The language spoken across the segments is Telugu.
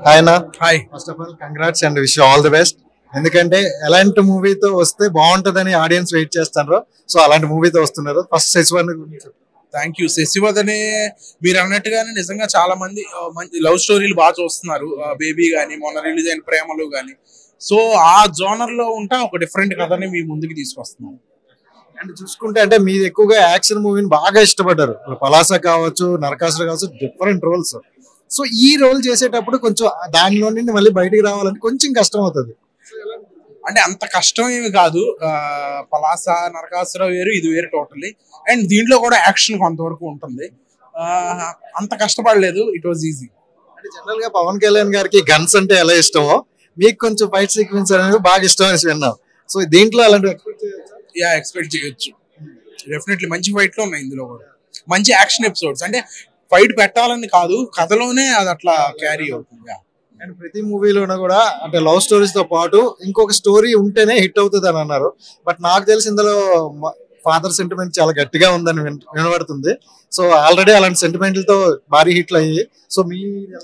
ఆయన hi first of all congrats and wish all the best ఎందుకంటే ఎలాంటి మూవీతో వస్తే బాగుంటదని ఆడియన్స్ వెయిట్ చేస్తారు సో అలాంటి మూవీతో వస్తున్నారు ఫస్ట్ శశివన్ గురించి థ్యాంక్ యూ శశివదనే మీరు అన్నట్టుగానే నిజంగా చాలా మంది ఆ, మంచి లవ్ స్టోరీలు బాగా చూస్తున్నారు బేబీ గానీ మొన్న రిలీజ్ అయిన ప్రేమలు గానీ సో ఆ జోనర్ లో ఉంటా ఒక డిఫరెంట్ కథని మీ ముందుకు తీసుకొస్తున్నాం అండ్ చూసుకుంటే అంటే మీరు ఎక్కువగా యాక్షన్ మూవీని బాగా ఇష్టపడ్డారు ఇప్పుడు పలాస కావచ్చు నరకాసుర కావచ్చు డిఫరెంట్ రోల్స్ సో ఈ రోల్ చేసేటప్పుడు కొంచెం దానిలో నుండి మళ్ళీ బయటికి రావాలని కొంచెం కష్టం అవుతుంది అంటే అంత కష్టం ఏమి కాదు ఆ, పలాస నరకాసుర వేరు ఇది వేరు టోటల్లీ అండ్ దీంట్లో కూడా యాక్షన్ కొంతవరకు ఉంటుంది ఆ, అంత కష్టపడలేదు ఇట్ వాజ్ ఈజీ అంటే జనరల్ గా పవన్ కళ్యాణ్ గారికి గన్స్ అంటే ఎలా ఇష్టమో మీకు కొంచెం ఫైట్ సీక్వెన్స్ అనేది బాగా ఇష్టం అనేసి విన్నాం సో దీంట్లో అలాంటి ఎక్స్పెక్ట్ చేయొచ్చా? యా ఎక్స్పెక్ట్ చేయొచ్చు డెఫినెట్లీ మంచి ఫైట్లు ఉన్నాయి ఇందులో కూడా మంచి యాక్షన్ ఎపిసోడ్స్ అంటే ఫైట్ పెట్టాలని కాదు కథలోనే అది అట్లా క్యారీ అవుతుంది yeah. అండ్ ప్రతి మూవీలోనూ కూడా అంటే లవ్ స్టోరీస్ తో పాటు ఇంకొక స్టోరీ ఉంటేనే హిట్ అవుతుంది అని అన్నారు బట్ నాకు తెలిసి ఇందులో ఫాదర్ సెంటిమెంట్ చాలా గట్టిగా ఉందని విన్- వినబడుతుంది సో ఆల్రెడీ అలాంటి సెంటిమెంట్లతో భారీ హిట్లు అయ్యి సో మీ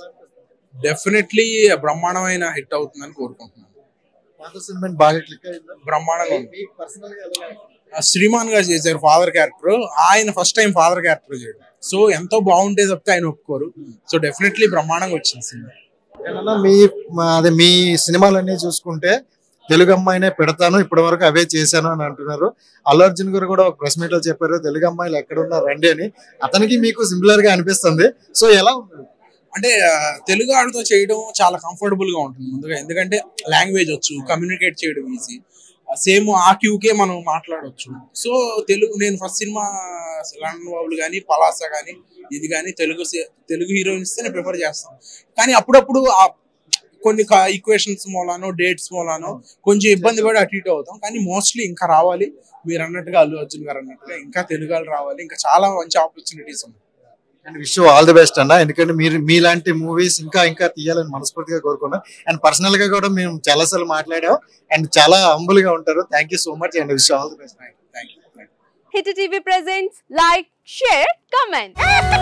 డెఫినెట్లీ బ్రహ్మాండమైన హిట్ అవుతుందని కోరుకుంటున్నాను ఫాదర్ సెంటిమెంట్ బాగా క్లిక్ అయిందా బ్రహ్మాండంగా ఉంది మీకు personal గా ఎలా ఆ శ్రీమాన్ గారు చేశారు ఫాదర్ క్యారెక్టర్ ఆయన ఫస్ట్ టైం ఫాదర్ క్యారెక్టర్ చేయడం సో ఎంతో బాగుంటే చెప్తే ఆయన ఒప్పుకోరు సో డెఫినెట్లీ బ్రహ్మాండంగా వచ్చింది సినిమా ఏమన్నా మీ మా- అదే మీ సినిమాలన్నీ చూసుకుంటే తెలుగు అమ్మాయినే పెడతాను ఇప్పటి వరకు అవే చేశాను అని అంటున్నారు అల్లు అర్జున్ గారు కూడా ఒక ప్రెస్ మీట్ లో చెప్పారు తెలుగు అమ్మాయిలు ఎక్కడ ఉన్నారు రండి అని అతనికి మీకు సిమిలర్ గా అనిపిస్తుంది సో ఎలా ఉంది అంటే ఆ, తెలుగు ఆడుతో చేయడం చాలా కంఫర్టబుల్ గా ఉంటుంది ముందుగా ఎందుకంటే లాంగ్వేజ్ వచ్చు కమ్యూనికేట్ చేయడం ఈజీ సేమ్ ఆ క్యూకే మనం మాట్లాడవచ్చు సో తెలుగు నేను ఫస్ట్ సినిమా లండన్ బాబులు కానీ పలాస కానీ ఇది కానీ తెలుగు సి- తెలుగు హీరోయిన్స్ నేను ప్రిఫర్ చేస్తాను కానీ అప్పుడప్పుడు ఆ కొన్ని ఈక్వేషన్స్ మూలానో డేట్స్ మూలానో కొంచెం ఇబ్బంది పడి అటు ఇటు అవుతాం కానీ మోస్ట్లీ ఇంకా రావాలి మీరు అన్నట్టుగా అల్లు అర్జున్ గారు అన్నట్టుగా ఇంకా తెలుగు వాళ్ళు రావాలి ఇంకా చాలా మంచి ఆపర్చునిటీస్ ఉన్నాయి and wish all the best అన్న ఎందుకంటే మీరు మీలాంటి మూవీస్ ఇంకా ఇంకా తీయాలని మనస్ఫూర్తిగా కోరుకున్నాం అండ్ పర్సనల్ గా కూడా మేము చాలా సార్లు మాట్లాడాం అండ్ చాలా హంబుల్ గా ఉంటారు thank you so much and wish all the best thank you hit TV presents like share comment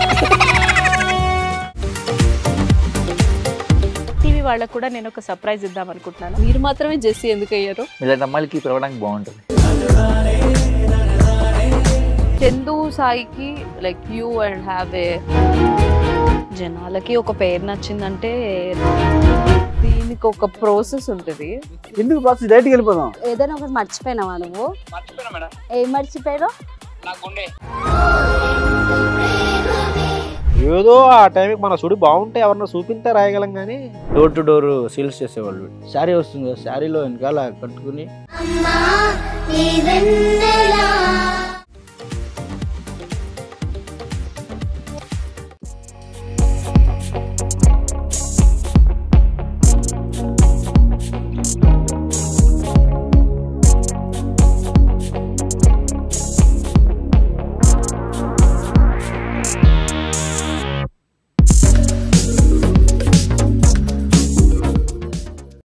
TV వాళ్ళకు కూడా నేను ఒక సర్ప్రైజ్ ఇద్దాం అనుకుంటున్నాను మీరు మాత్రమే జెస్సీ ఎందుకు అయ్యారు ఇలాంటి అమ్మాయిలకి పిలవడానికి బాగుంటుంది చందు సాయికి like you and have a జనాలకి ఒక పేరు నచ్చిందంటే దీనికి ఒక ప్రాసెస్ ఉంటుంది ఎందుకు ప్రాసెస్ డైరెక్ట్కి వెళ్ళిపోదాం ఏదైనా ఒకటి మర్చిపోయినావా నువ్వు ఏం మర్చిపోయావు ఏదో ఆ టైంకి మన సుడి బాగుంటే ఎవరన్నా చూపిస్తే రాయగలం కానీ డోర్ టు డోర్ సేల్స్ చేసేవాళ్ళు శారీ వస్తుంది కదా శారీలో వెనకాల కట్టుకుని అమ్మా నీ వెన్నెలా